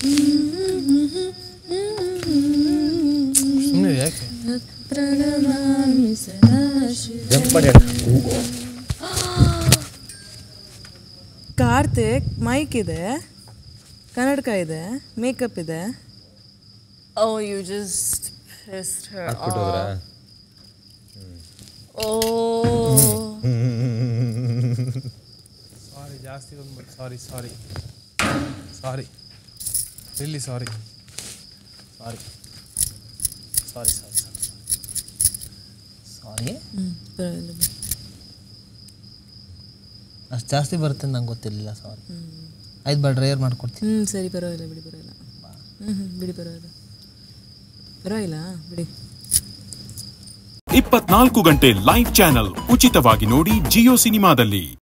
ಸುಮ್ಮನೆ ಯಾಕೆ ಪ್ರಣಮಾಮಿ ಸದಾಶಿವ ಜಂಪ್ ಮಾಡಿ ಕಾರ್ತಿಕ್ ಮೈಕ್ ಇದೆ ಕನ್ನಡಕ ಇದೆ ಮೇಕಪ್ ಇದೆ Oh, you just pissed her ಹಾಕ್ಬಿಟ್ಟೋದ್ರ off. Oh. ಸಾರಿ ಜಾಸ್ತಿ ಬಂದ್ಬಿಟ್ಟು ಸಾರಿ ಸಾರಿ ಸಾರಿ ರಿಲ್ಲಿ ಸಾರಿ ಸಾರಿ ಸಾರಿ ಸಾರಿ ಸಾರಿ ಸಾರಿ ಹ್ಞೂ ಪರವಾಗಿಲ್ಲ ಬಿಡಿ. ಅಷ್ಟು ಜಾಸ್ತಿ ಬರುತ್ತೆ ನಂಗೆ ಗೊತ್ತಿರಲಿಲ್ಲ ಸಾರಿ ಆಯ್ತು ಬಾ ಡ್ರೈವರ್ ಮಾಡ್ಕೊಡ್ತೀನಿ ಹ್ಞೂ ಸರಿ ಪರವಾಗಿಲ್ಲ ಬಿಡಿ ಪರವಾಗಿಲ್ಲ ಹ್ಞೂ ಹ್ಞೂ ಬಿಡಿ ಪರವಾಗಿಲ್ಲ ಪರವಾಗಿಲ್ಲ ಬಿಡಿ ಇಪ್ಪತ್ನಾಲ್ಕು ಗಂಟೆ ಲೈವ್ ಚಾನೆಲ್ ಉಚಿತವಾಗಿ ನೋಡಿ ಜಿಯೋ ಸಿನಿಮಾದಲ್ಲಿ